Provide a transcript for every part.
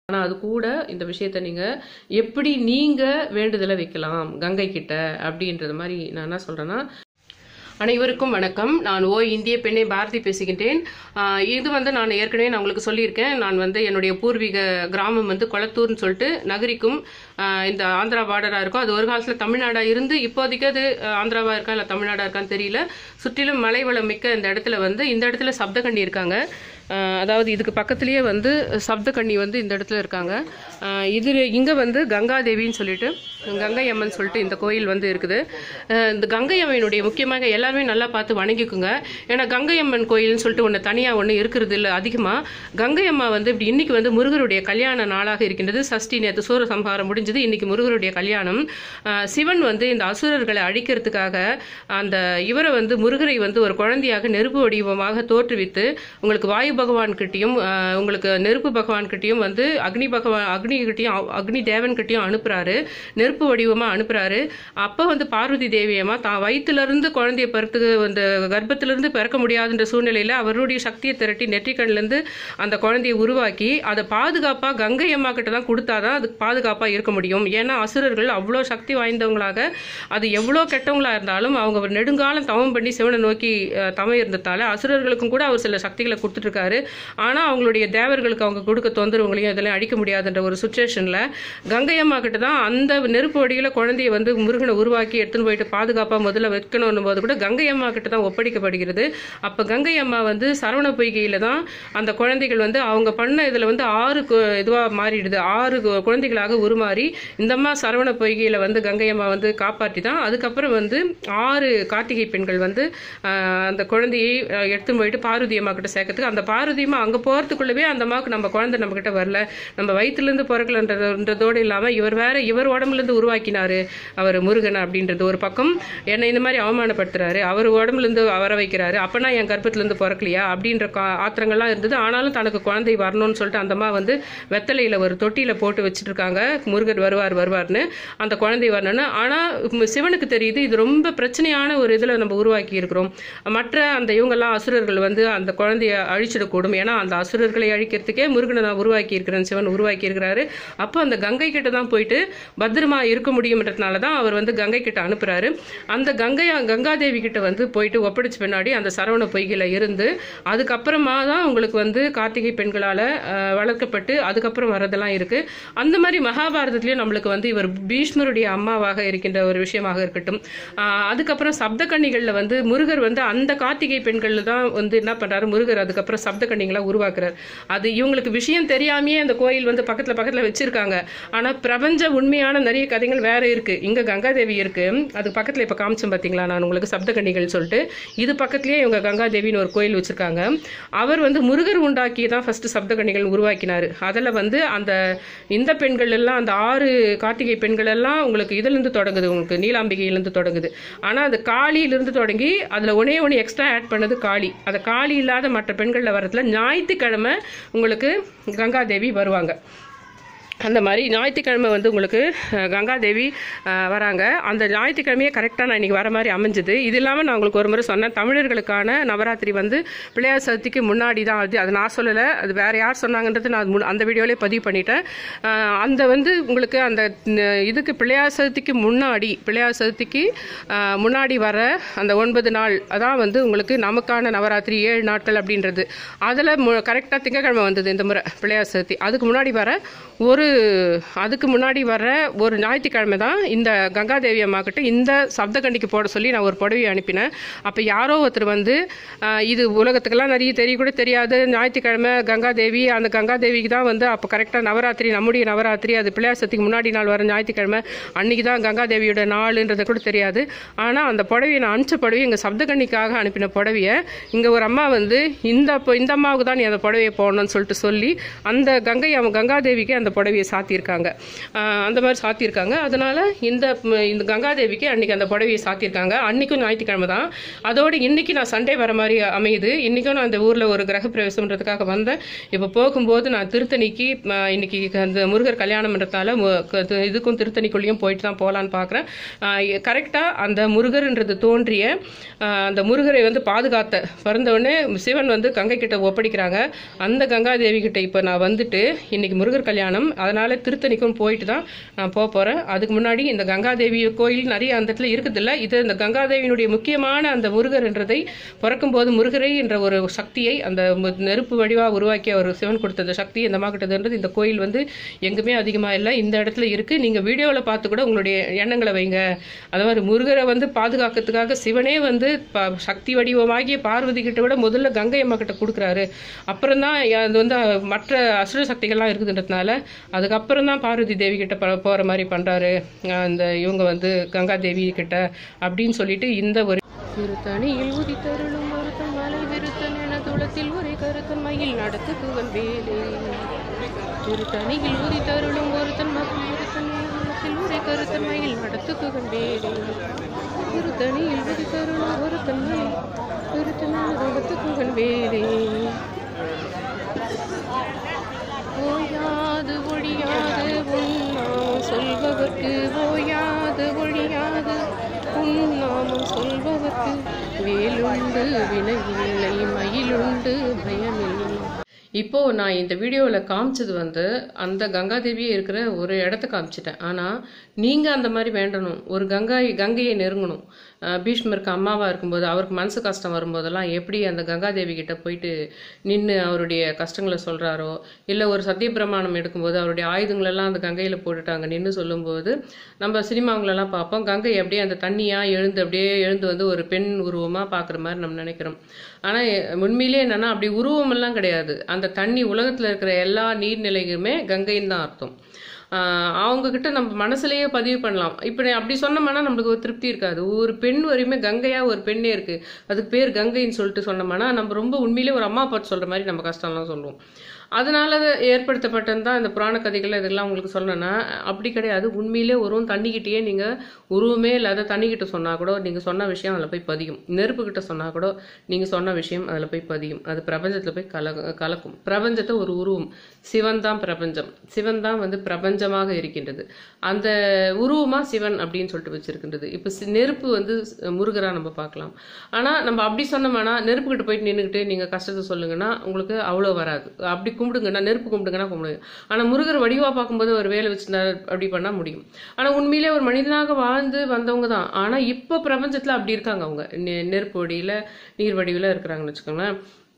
ஆனால் அது கூட இந்த விஷயத்த நீங்கள் எப்படி நீங்கள் வேண்டுதலை வைக்கலாம் கங்கை கிட்ட அப்படின்றது மாதிரி நான் என்ன சொல்கிறேன்னா அனைவருக்கும் வணக்கம் நான் ஓ இந்திய பெண்ணை பாரதி பேசுகின்றேன் ஆஹ் இது வந்து நான் ஏற்கனவே நான் உங்களுக்கு சொல்லியிருக்கேன் நான் வந்து என்னுடைய பூர்வீக கிராமம் வந்து கொளத்தூர்னு சொல்லிட்டு நகரிக்கும் ஆஹ் இந்த ஆந்திரா பார்டராக இருக்கும் அது ஒரு காலத்தில் தமிழ்நாடாக இருந்து இப்போதைக்கு அது ஆஹ் ஆந்திராவா இருக்கா இல்லை தமிழ்நாடாக இருக்கான்னு தெரியல சுற்றிலும் மலை வளம் மிக்க இந்த இடத்துல வந்து இந்த இடத்துல சப்தகண்ணி இருக்காங்க ஆஹ் அதாவது இதுக்கு பக்கத்துலேயே வந்து சப்தகண்ணி வந்து இந்த இடத்துல இருக்காங்க ஆஹ் இது இங்கே வந்து கங்காதேவின்னு சொல்லிட்டு கங்கை அம்மன் சொல்லிட்டு இந்த கோயில் வந்து இருக்குது ஆஹ் இந்த கங்கை அம்மனுடைய முக்கியமாக எல்லாருமே நல்லா பார்த்து வணங்கிக்குங்க ஏன்னா கங்கை அம்மன் கோயில்னு சொல்லிட்டு ஒன்று தனியாக ஒன்று இருக்கிறது இல்லை அதிகமாக கங்கை அம்மா வந்து இப்படி இன்னைக்கு வந்து முருகருடைய கல்யாண நாளாக இருக்கின்றது சஷ்டி நேற்று சூர சம்ஹாரம் முடிஞ்சது இன்னைக்கு முருகருடைய கல்யாணம் ஆஹ் சிவன் வந்து இந்த அசுரர்களை அழிக்கிறதுக்காக அந்த இவரை வந்து முருகரை வந்து ஒரு குழந்தையாக நெருப்பு வடிவமாக தோற்றுவித்து உங்களுக்கு வாயு பகவான் கிட்டயும் ஆஹ் உங்களுக்கு நெருப்பு பகவான் கிட்டயும் வந்து அக்னி பகவான் அக்னி கிட்டயும் அக்னி தேவன் கிட்டயும் அனுப்புறாரு நெருப்பு வடிவமா அனுப்புறாரு அப்ப வந்து பார்வதி தேவியம்மா தான் வயித்துல இருந்து குழந்தைய பிறத்துக்கு அந்த கர்ப்பத்திலிருந்து பிறக்க முடியாதுன்ற சூழ்நிலையில அவருடைய சக்தியை திரட்டி நெற்றிக்கண்ல இருந்து அந்த குழந்தையை உருவாக்கி அதை பாதுகாப்பா கங்கை அம்மா கிட்ட தான் கொடுத்தாதான் அதுக்கு பாதுகாப்பா இருக்க முடியும் ஏன்னா அசுரர்கள் அவ்வளோ சக்தி வாய்ந்தவங்களாக அது எவ்வளோ கெட்டவங்களா இருந்தாலும் அவங்க ஒரு நெடுங்காலம் தவம் பண்ணி சிவனை நோக்கி அஹ், தவம் இருந்ததால அசுரர்களுக்கும் கூட அவர் சில சக்திகளை கொடுத்துட்டு இருக்காரு ஆனா அவங்களுடைய தேவர்களுக்கு அவங்க கொடுக்க தொந்தரவுகளையும் இதெல்லாம் அழிக்க முடியாதுன்ற ஒரு சுச்சுவேஷன்ல கங்கை அம்மா கிட்ட தான் அந்த நெருப்பு வடியில குழந்தைய வந்து முருகனை உருவாக்கி எடுத்துன்னு போயிட்டு பாதுகாப்பா முதல்ல வைக்கணும் போது கூட கங்கை அம்மா கிட்ட தான் ஒப்படைக்கப்படுகிறது அப்ப கங்கை அம்மா வந்து சரவண பொய்கையில தான் அந்த குழந்தைகள் வந்து அவங்க பண்ண இதுல வந்து ஆறு கு- இதுவா மாறிடுது ஆறு கு- குழந்தைகளாக உருமாறி இந்த அம்மா சரவண பொய்கையில வந்து கங்கை அம்மா வந்து காப்பாற்றி தான் அதுக்கப்புறம் வந்து ஆறு கார்த்திகை பெண்கள் வந்து ஆஹ், அந்த குழந்தையை ஆஹ், எடுத்துன்னு போயிட்டு பார்வதி அம்மா கிட்ட சேர்க்கறதுக்கு அந்த பார்வதி அம்மா அங்க போறதுக்குள்ளவே அந்த அம்மாவுக்கு நம்ம குழந்தை நம்ம கிட்ட வரல நம்ம வயிற்றுல இருந்து பிறக்கலன்றதோடு இல்லாம இவர் வேற இவர் உடம்புல இருந்து உருவாக்கினாரு அவர் முருகன் அப்படின்றது ஒரு பக்கம் என்னை இந்த மாதிரி அவமானப்படுத்துறாரு அவர் உடம்புல இருந்து வர வைக்கிறாரு அப்பனா என் கர்ப்பத்துல இருந்து பிறக்கலையா அப்படின்ற கா- ஆத்திரங்கள்லாம் இருந்தது ஆனாலும் தனக்கு குழந்தை வரணும்னு சொல்லிட்டு அந்த அம்மா வந்து வெத்தலையில ஒரு தொட்டியில போட்டு வச்சுட்டு இருக்காங்க முருகர் வருவார் வருவார்னு அந்த குழந்தை வரணும்னு ஆனா உம், சிவனுக்கு தெரியுது இது ரொம்ப பிரச்சனையான ஒரு இதுல நம்ம உருவாக்கி இருக்கிறோம் மற்ற அந்த இவங்கெல்லாம் அசுரர்கள் வந்து அந்த குழந்தைய அழிச்சிடக்கூடும் ஏன்னா அந்த அசுரர்களை அழிக்கிறதுக்கே முருகனை நான் உருவாக்கி இருக்கிறேன் சிவன் உருவாக்கி இருக்கிறாரு அப்போ அந்த கங்கை கிட்ட தான் போயிட்டு பத்திரமா இருக்க முடியும்ன்றதுனால தான் அவர் வந்து கங்கை கிட்ட அனுப்புறாரு அந்த கங்கை கங்காதேவி கிட்ட வந்து போயிட்டு ஒப்படைச்ச பின்னாடி அந்த சரவண பொய்கையில இருந்து அதுக்கப்புறமா தான் உங்களுக்கு வந்து கார்த்திகை பெண்களால அஹ், வளர்க்கப்பட்டு அதுக்கப்புறம் வரதெல்லாம் இருக்கு அந்த மாதிரி மகாபாரதத்திலயும் நம்மளுக்கு வந்து இவர் பீஷ்மருடைய அம்மாவாக இருக்கின்ற ஒரு விஷயமாக இருக்கட்டும் ஆஹ், அதுக்கப்புறம் சப்தகன்னிகள்ல வந்து முருகர் வந்து அந்த கார்த்திகை பெண்கள்ல தான் வந்து என்ன பண்றாரு முருகர் அதுக்கப்புறம் சப்தகன்னிகளா உருவாக்குறார் அது இவங்களுக்கு விஷயம் தெரியாமையே அந்த கோயில் வந்து பக்கத்துல பக்கத்துல வச்சிருக்காங்க ஆனா பிரபஞ்ச உண்மையான நிறைய கதைகள் வேற இருக்கு இங்க கங்காதேவி இருக்கு அது பக்கத்துல இப்ப காமிச்சேன் பாத்தீங்களா நான் உங்களுக்கு சப்தகன்னிகள் சொல்லிட்டு இது பக்கத்துலயே இவங்க கங்காதேவின்னு ஒரு கோயில் வச்சிருக்காங்க அவர் வந்து முருகர் உண்டாக்கி தான் ஃபர்ஸ்ட் சப்தகன்னிகள் உருவாக்கினாரு அதுல வந்து அந்த இந்த பெண்கள் எல்லாம் அந்த ஆறு கார்த்திகை பெண்கள் எல்லாம் உங்களுக்கு இதுல இருந்து தொடங்குது உங்களுக்கு நீலாம்பிகையில இருந்து தொடங்குது ஆனா அது காளியிலிருந்து தொடங்கி அதுல ஒன்னே ஒன்று எக்ஸ்ட்ரா ஆட் பண்ணது காளி அந்த காளி இல்லாத மற்ற பெண்கள்ல வரதுல ஞாயிற்றுக்கிழமை உங்களுக்கு கங்காதேவி வருவாங்க அந்த மாதிரி ஞாயிற்றுக்கிழமை வந்து உங்களுக்கு அஹ், கங்காதேவி அஹ், வராங்க அந்த ஞாயிற்றுக்கிழமையே கரெக்டாக நான் இன்னைக்கு வர மாதிரி அமைஞ்சது இது இல்லாமல் நான் உங்களுக்கு ஒரு முறை சொன்னேன் தமிழர்களுக்கான நவராத்திரி வந்து பிள்ளையார் சதுர்த்திக்கு முன்னாடி தான் அது அது நான் சொல்லலை அது வேற யார் சொன்னாங்கன்றது நான் முன்- அந்த வீடியோலேயே பதிவு பண்ணிட்டேன் அஹ், அந்த வந்து உங்களுக்கு அந்த ந- இதுக்கு பிள்ளையார் சதுர்த்திக்கு முன்னாடி பிள்ளையார் சதுர்த்திக்கு அஹ், முன்னாடி வர அந்த ஒன்பது நாள் அதான் வந்து உங்களுக்கு நமக்கான நவராத்திரி ஏழு நாட்கள் அப்படின்றது அதில் கரெக்டாக திங்கக்கிழமை வந்தது இந்த முறை பிள்ளையார் சதுர்த்தி அதுக்கு முன்னாடி வர ஒரு அதுக்கு முன்னாடி வர ஒரு ஞாயிற்றுக்கிழமை தான் இந்த கங்காதேவி அம்மா கிட்ட இந்த சப்தகண்டிக்கு போட சொல்லி நான் ஒரு புடவையை அனுப்பினேன் அப்போ யாரோ ஒருத்தர் வந்து ஆஹ், இது உலகத்துக்கெல்லாம் நிறைய தெரிய கூட தெரியாது ஞாயிற்றுக்கிழமை கங்காதேவி அந்த கங்காதேவிக்கு தான் வந்து அப்போ கரெக்டாக நவராத்திரி நம்முடைய நவராத்திரி அது பிள்ளையார் சதுர்த்திக்கு முன்னாடி நாள் வர ஞாயிற்றுக்கிழமை அன்னைக்கு தான் கங்காதேவியோட நாளுன்றது கூட தெரியாது ஆனால் அந்த புடவையை நான் அனுப்பிச்ச புடவை எங்கள் சப்தகண்ணிக்காக அனுப்பின புடவையை இங்கே ஒரு அம்மா வந்து இந்த பொ- இந்த அம்மாவுக்கு தான் நீ அந்த புடவையை போடணும்னு சொல்லிட்டு சொல்லி அந்த கங்கை அம்மா- கங்காதேவிக்கு அந்த புடவையை புடவையை சாத்தியிருக்காங்க ஆஹ் அந்த மாதிரி சாத்தியிருக்காங்க அதனால இந்த ம், இந்த கங்காதேவிக்கு அன்னைக்கு அந்த புடவையை சாத்தியிருக்காங்க அன்னைக்கும் ஞாயிற்றுக்கிழமை தான் அதோடு இன்னைக்கு நான் சண்டே வர மாதிரி அமையுது இன்றைக்கும் நான் அந்த ஊரில் ஒரு கிரகப்பிரவேசம்ன்றதுக்காக வந்தேன் இப்போ போகும்போது நான் திருத்தணிக்கு ம, இன்னைக்கு அந்த முருகர் கல்யாணம்ன்றதால மு- க- து- இதுக்கும் திருத்தணிக்குள்ளேயும் போயிட்டு தான் போகலான்னு பார்க்குறேன் கரெக்டாக அந்த முருகர்ன்றது தோன்றிய ஆஹ் அந்த முருகரை வந்து பாதுகாத்த பிறந்தவுடனே சிவன் வந்து கங்கை கிட்ட ஒப்படைக்கிறாங்க அந்த கங்காதேவி கிட்ட இப்போ நான் வந்துட்டு இன்னைக்கு முருகர் கல்யாணம் அதனால திருத்தணிக்கும் போயிட்டு தான் நான் போக போகிறேன் அதுக்கு முன்னாடி இந்த கங்காதேவி கோயில் நிறைய அந்த இடத்துல இருக்குதில்ல இது இந்த கங்காதேவியினுடைய முக்கியமான அந்த முருகர்ன்றதை பிறக்கும்போது முருகரை என்ற ஒரு சக்தியை அந்த மு- நெருப்பு வடிவாக உருவாக்கிய ஒரு சிவன் கொடுத்த அந்த சக்தி இந்த மாக்கிட்டதுன்றது இந்த கோயில் வந்து எங்குமே அதிகமாக இல்லை இந்த இடத்துல இருக்கு நீங்க வீடியோவில் பார்த்து கூட உங்களுடைய எண்ணங்களை வைங்க அது மாதிரி முருகரை வந்து பாதுகாக்கிறதுக்காக சிவனே வந்து ப- சக்தி வடிவமாகிய பார்வதி கிட்ட விட முதல்ல கங்கை அம்மா கிட்ட கொடுக்குறாரு அப்புறம் தான் அது வந்து மற்ற அசுர சக்திகள்லாம் இருக்குதுன்றதுனால அதுக்கப்புறம் தான் பார்வதி தேவி கிட்ட ப- போற மாதிரி பண்றாரு அந்த இவங்க வந்து கங்கா தேவி கிட்ட அப்படின்னு சொல்லிட்டு இந்த ஒரு திருத்தணியில் உதித்தருளும் ஒருத்தன் மலை விருத்தன் என துளத்தில் ஒரே கருத்தன் மயில் நடத்து புகழ் வேலே திருத்தணியில் உதித்தருளும் ஒருத்தன் மகள் விருத்தன் என துளத்தில் ஒரே கருத்தன் மயில் நடத்து புகழ் வேலே திருத்தணியில் உதித்தருளும் ஒருத்தன் மயில் விருத்தன் என துளத்து புகழ் வேலே ஓயாது ஒழியாது உன்னாமம் சொல்பவர்க்கு ஓயாது ஒழியாது உன்னாமம் சொல்பவர்க்கு வேலுண்டு வினையில்லை மயிலுண்டு பயமில்லை இப்போ நான் இந்த வீடியோவில் காமிச்சது வந்து அந்த கங்காதேவியே இருக்கிற ஒரு இடத்த காமிச்சிட்டேன் ஆனால் நீங்கள் அந்த மாதிரி வேண்டணும் ஒரு கங்காய் கங்கையை நெருங்கணும் அஹ் பீஷ்மருக்கு அம்மாவாக இருக்கும்போது அவருக்கு மனசு கஷ்டம் வரும்போதெல்லாம் எப்படி அந்த கங்காதேவி கிட்ட போயிட்டு நின்று அவருடைய கஷ்டங்களை சொல்கிறாரோ இல்லை ஒரு சத்திய பிரமாணம் எடுக்கும்போது அவருடைய ஆயுதங்களெல்லாம் அந்த கங்கையில் போட்டுட்டாங்க நின்று சொல்லும்போது நம்ம சினிமாங்களெல்லாம் பார்ப்போம் கங்கை அப்படியே அந்த தண்ணியாக எழுந்து அப்படியே எழுந்து வந்து ஒரு பெண் உருவமாக பார்க்குற மாதிரி நம்ம நினைக்கிறோம் ஆனால் உண்மையிலே என்னன்னா அப்படி உருவமெல்லாம் கிடையாது அந்த தண்ணி உலகத்தில் இருக்கிற எல்லா நீர்நிலைகளுமே கங்கைன்னு தான் அர்த்தம் ஆஹ் அவங்க கிட்ட நம்ம மனசுலயே பதிவு பண்ணலாம் இப்படி அப்படி சொன்னோம்னா நம்மளுக்கு ஒரு திருப்தி இருக்காது ஒரு பெண் வரையுமே கங்கையா ஒரு பெண்ணே இருக்கு அதுக்கு பேர் கங்கைன்னு சொல்லிட்டு சொன்னோம்னா நம்ம ரொம்ப உண்மையிலே ஒரு அம்மா பாட்டு சொல்ற மாதிரி நம்ம கஷ்டம்லாம் சொல்லுவோம் அதனால அது ஏற்படுத்தப்பட்டது தான் இந்த புராண கதைகள் இதெல்லாம் உங்களுக்கு சொல்லணும்னா அப்படி கிடையாது உண்மையிலே உருவம் தண்ணிக்கிட்டேயே நீங்க உருவமே இல்லாத தண்ணிக்கிட்ட சொன்னா கூட நீங்க சொன்ன விஷயம் அதில் போய் பதியும் நெருப்பு கிட்ட சொன்னா கூட நீங்க சொன்ன விஷயம் அதில் போய் பதியும் அது பிரபஞ்சத்துல போய் கல கலக்கும் பிரபஞ்சத்தை ஒரு உருவம் சிவன் தான் பிரபஞ்சம் சிவன் தான் வந்து பிரபஞ்சமாக இருக்கின்றது அந்த உருவமா சிவன் அப்படின்னு சொல்லிட்டு வச்சிருக்கின்றது இப்போ சி- நெருப்பு வந்து முருகரா நம்ம பார்க்கலாம் ஆனா நம்ம அப்படி சொன்னோம்னா நெருப்பு கிட்ட போயிட்டு நின்றுக்கிட்டு நீங்க கஷ்டத்தை சொல்லுங்கன்னா உங்களுக்கு அவ்வளோ வராது அப்படி கும்பிடுங்கன்னா நெருப்பு கும்பிடுங்கன்னா கும்பிடுங்க ஆனா முருகர் வடிவா பார்க்கும்போது ஒரு வேலை வச்சிருந்தாரு அப்படி பண்ணா முடியும் ஆனா உண்மையிலே ஒரு மனிதனாக வாழ்ந்து வந்தவங்க தான் ஆனா இப்போ பிரபஞ்சத்துல அப்படி இருக்காங்க அவங்க நெ- நெருப்பு வடியில நீர் வடிவில இருக்கிறாங்கன்னு வச்சுக்கோங்களேன்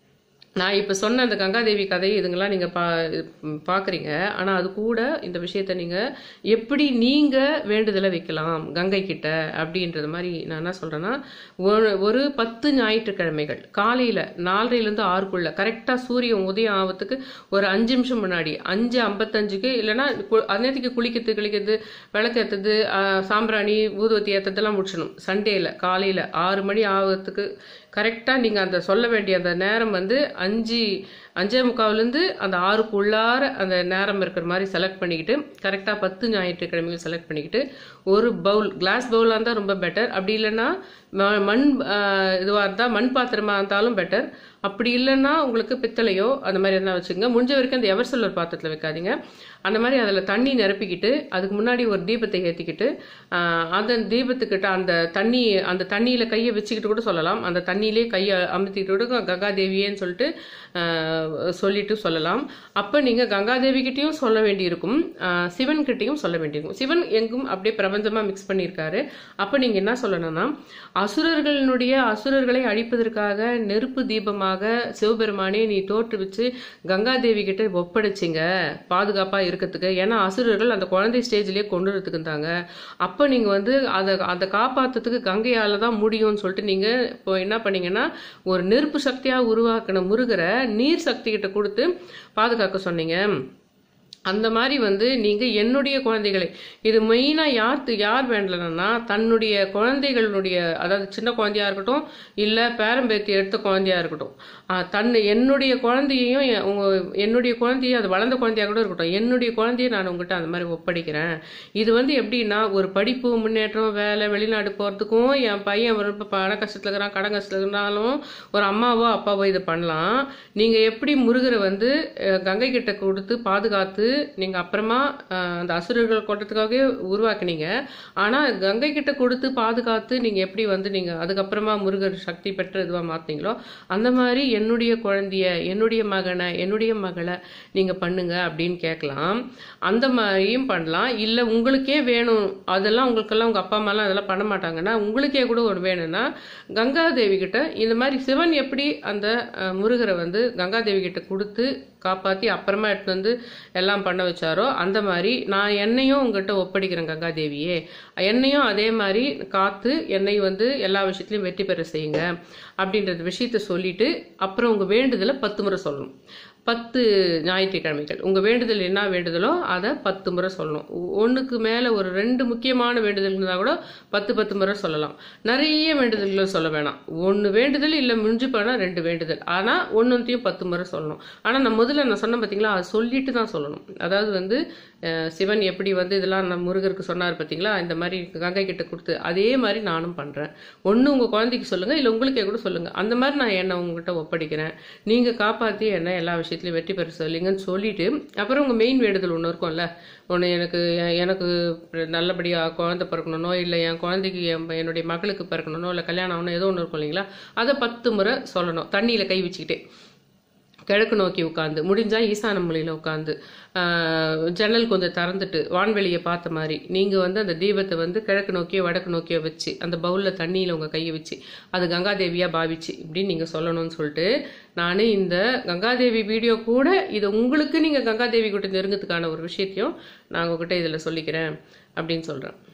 நான் இப்போ சொன்ன அந்த கங்காதேவி கதை இதுங்கெல்லாம் நீங்கள் பா ம், பார்க்குறீங்க ஆனால் அது கூட இந்த விஷயத்த நீங்கள் எப்படி நீங்கள் வேண்டுதலை வைக்கலாம் கங்கை கிட்ட அப்படின்றது மாதிரி நான் என்ன சொல்கிறேன்னா ஒரு ஒரு பத்து ஞாயிற்றுக்கிழமைகள் காலையில் நாலரைலேருந்து ஆறுக்குள்ள கரெக்டாக சூரியன் உதயம் ஆகிறதுக்கு ஒரு அஞ்சு நிமிஷம் முன்னாடி அஞ்சு ஐம்பத்தஞ்சுக்கு இல்லைன்னா கு- அந்நேரத்துக்கு குளிக்கிறது கிளிக்கிறது விளக்கு ஏற்றுறது சாம்பிராணி ஊதுவத்தி ஏற்றதெல்லாம் முடிச்சணும் சண்டேல காலையில் ஆறு மணி ஆகிறதுக்கு கரெக்டாக நீங்கள் அந்த சொல்ல வேண்டிய அந்த நேரம் வந்து அஞ்சு அஞ்சே முக்காவுலேருந்து அந்த ஆறுக்குள்ளார அந்த நேரம் இருக்கிற மாதிரி செலக்ட் பண்ணிக்கிட்டு கரெக்டாக பத்து ஞாயிற்றுக்கிழமைகள் செலக்ட் பண்ணிக்கிட்டு ஒரு பவுல் கிளாஸ் பவுலாக இருந்தால் ரொம்ப பெட்டர் அப்படி இல்லைன்னா ம- மண் இதுவாக இருந்தால் மண் பாத்திரமா இருந்தாலும் பெட்டர் அப்படி இல்லைன்னா உங்களுக்கு பித்தளையோ அந்த மாதிரி எதனா வச்சுக்கோங்க முடிஞ்ச வரைக்கும் அந்த எவர் சில்வர் பாத்திரத்தில் வைக்காதீங்க அந்த மாதிரி அதில் தண்ணி நிரப்பிக்கிட்டு அதுக்கு முன்னாடி ஒரு தீபத்தை ஏற்றிக்கிட்டு அந்த தீபத்துக்கிட்ட அந்த தண்ணி அந்த தண்ணியில் கையை வச்சுக்கிட்டு கூட சொல்லலாம் அந்த தண்ணியிலே கையை அமுத்திக்கிட்டு கூட கங்காதேவியேன்னு சொல்லிட்டு ஆஹ், சொல்லிட்டு சொல்லலாம் அப்போ நீங்கள் கங்காதேவிக்கிட்டையும் சொல்ல வேண்டியிருக்கும் ஆஹ், சிவன்கிட்டயும் சொல்ல வேண்டியிருக்கும் சிவன் எங்கும் அப்படியே பிரபஞ்சமாக மிக்ஸ் பண்ணியிருக்காரு அப்போ நீங்கள் என்ன சொல்லணும்னா அசுரர்களினுடைய அசுரர்களை அழிப்பதற்காக நெருப்பு தீபமாக சிவபெருமானே நீ தோற்றுவிச்சு கங்காதேவி கிட்ட ஒப்படைச்சிங்க பாதுகாப்பா இருக்கிறதுக்கு ஏன்னா அசுரர்கள் அந்த குழந்தை ஸ்டேஜ்லயே கொண்டு வரதுக்கு இருந்தாங்க அப்ப நீங்க வந்து அதை அதை காப்பாத்துறதுக்கு கங்கையால தான் முடியும்னு சொல்லிட்டு நீங்க இப்போ என்ன பண்ணீங்கன்னா ஒரு நெருப்பு சக்தியா உருவாக்கின முருகரை நீர் சக்தி கிட்ட கொடுத்து பாதுகாக்க சொன்னீங்க அந்த மாதிரி வந்து நீங்கள் என்னுடைய குழந்தைகளை இது மெயினாக யார் யார் வேண்டலன்னா தன்னுடைய குழந்தைகளுடைய அதாவது சின்ன குழந்தையா இருக்கட்டும் இல்லை பேரம்பேத்தி எடுத்த குழந்தையா இருக்கட்டும் ஆஹ் தன்னை என்னுடைய குழந்தையையும் எ- உங்க என்னுடைய குழந்தையும் அது வளர்ந்த குழந்தையா கூட இருக்கட்டும் என்னுடைய குழந்தைய நான் உங்ககிட்ட அந்த மாதிரி ஒப்படைக்கிறேன் இது வந்து எப்படின்னா ஒரு படிப்பு முன்னேற்றம் வேலை வெளிநாடு போகிறதுக்கும் என் பையன் ஒரு இப்போ பண கஷ்டத்தில் இருக்கிறான் கடன் கஷ்டத்தில் இருந்தாலும் ஒரு அம்மாவோ அப்பாவோ இது பண்ணலாம் நீங்கள் எப்படி முருகரை வந்து அஹ், கங்கை கிட்ட கொடுத்து பாதுகாத்து நீங்கள் அப்புறமா அஹ், அந்த அசுரர்கள் கொட்டத்துக்காகவே உருவாக்குனீங்க ஆனால் கங்கை கிட்ட கொடுத்து பாதுகாத்து நீங்கள் எப்படி வந்து நீங்கள் அதுக்கப்புறமா முருகர் சக்தி பெற்ற இதுவாக மாற்றினீங்களோ அந்த மாதிரி என்னுடைய குழந்தைய என்னுடைய மகனை என்னுடைய மகளை நீங்கள் பண்ணுங்க அப்படின்னு கேட்கலாம் அந்த மாதிரியும் பண்ணலாம் இல்லை உங்களுக்கே வேணும் அதெல்லாம் உங்களுக்கெல்லாம் உங்கள் அப்பா அம்மாலாம் அதெல்லாம் பண்ண மாட்டாங்கன்னா உங்களுக்கே கூட ஒரு வேணும்னா கங்காதேவி கிட்ட இந்த மாதிரி சிவன் எப்படி அந்த அஹ், முருகரை வந்து கங்காதேவி கிட்ட கொடுத்து காப்பாற்றி அப்புறமா எடுத்து வந்து எல்லாம் பண்ண வச்சாரோ அந்த மாதிரி நான் என்னையும் உங்ககிட்ட ஒப்படைக்கிறேன் கங்காதேவியே என்னையும் அதே மாதிரி காத்து என்னை வந்து எல்லா விஷயத்துலையும் வெற்றி பெற செய்யுங்க அப்படின்றது விஷயத்த சொல்லிட்டு அப்புறம் உங்கள் வேண்டுதலை பத்து முறை சொல்லணும் பத்து ஞாயிற்றுக்கிழமைகள் உங்கள் வேண்டுதல் என்ன வேண்டுதலோ அதை பத்து முறை சொல்லணும் ஒன்றுக்கு மேலே ஒரு ரெண்டு முக்கியமான வேண்டுதல் இருந்தால் கூட பத்து பத்து முறை சொல்லலாம் நிறைய வேண்டுதல்களை சொல்ல வேணாம் ஒன்று வேண்டுதல் இல்லை மிஞ்சி போனால் ரெண்டு வேண்டுதல் ஆனால் ஒன்றுத்தையும் பத்து முறை சொல்லணும் ஆனால் நான் முதல்ல நான் சொன்னேன் பார்த்தீங்களா அதை சொல்லிட்டு தான் சொல்லணும் அதாவது வந்து அஹ், சிவன் எப்படி வந்து இதெல்லாம் நம்ம முருகருக்கு சொன்னார் பார்த்தீங்களா இந்த மாதிரி கங்கை கிட்ட கொடுத்து அதே மாதிரி நானும் பண்ணுறேன் ஒன்று உங்கள் குழந்தைக்கு சொல்லுங்கள் இல்லை உங்களுக்கே கூட சொல்லுங்கள் அந்த மாதிரி நான் என்னை உங்ககிட்ட ஒப்படைக்கிறேன் நீங்கள் காப்பாற்றி என்ன எல்லா விஷயத்துலையும் வெற்றி பெற சொல்லிங்கன்னு சொல்லிட்டு அப்புறம் உங்கள் மெயின் வேண்டுதல் ஒன்று இருக்கும்ல ஒன்று எனக்கு எ- எனக்கு நல்லபடியாக குழந்தை பிறக்கணுனோ இல்லை என் குழந்தைக்கு என் என்னுடைய மகளுக்கு பிறக்கணுனோ இல்லை கல்யாணம் ஆகணும் ஏதோ ஒன்று இருக்கும் இல்லைங்களா அதை பத்து முறை சொல்லணும் தண்ணியில் கை வச்சுக்கிட்டே கிழக்கு நோக்கி உட்காந்து முடிஞ்சா ஈசான மூலையில் உட்காந்து ஜன்னல் கொஞ்சம் திறந்துட்டு வான்வெளியை பார்த்த மாதிரி நீங்கள் வந்து அந்த தீபத்தை வந்து கிழக்கு நோக்கியோ வடக்கு நோக்கியோ வச்சு அந்த பவுலில் தண்ணியில் உங்கள் கையை வச்சு அது கங்காதேவியாக பாவிச்சு இப்படின்னு நீங்கள் சொல்லணும்னு சொல்லிட்டு நான் இந்த கங்காதேவி வீடியோ கூட இது உங்களுக்கு நீங்கள் கங்காதேவி கிட்ட நெருங்கத்துக்கான ஒரு விஷயத்தையும் நான் உங்ககிட்ட இதில் சொல்லிக்கிறேன் அப்படின்னு சொல்கிறேன்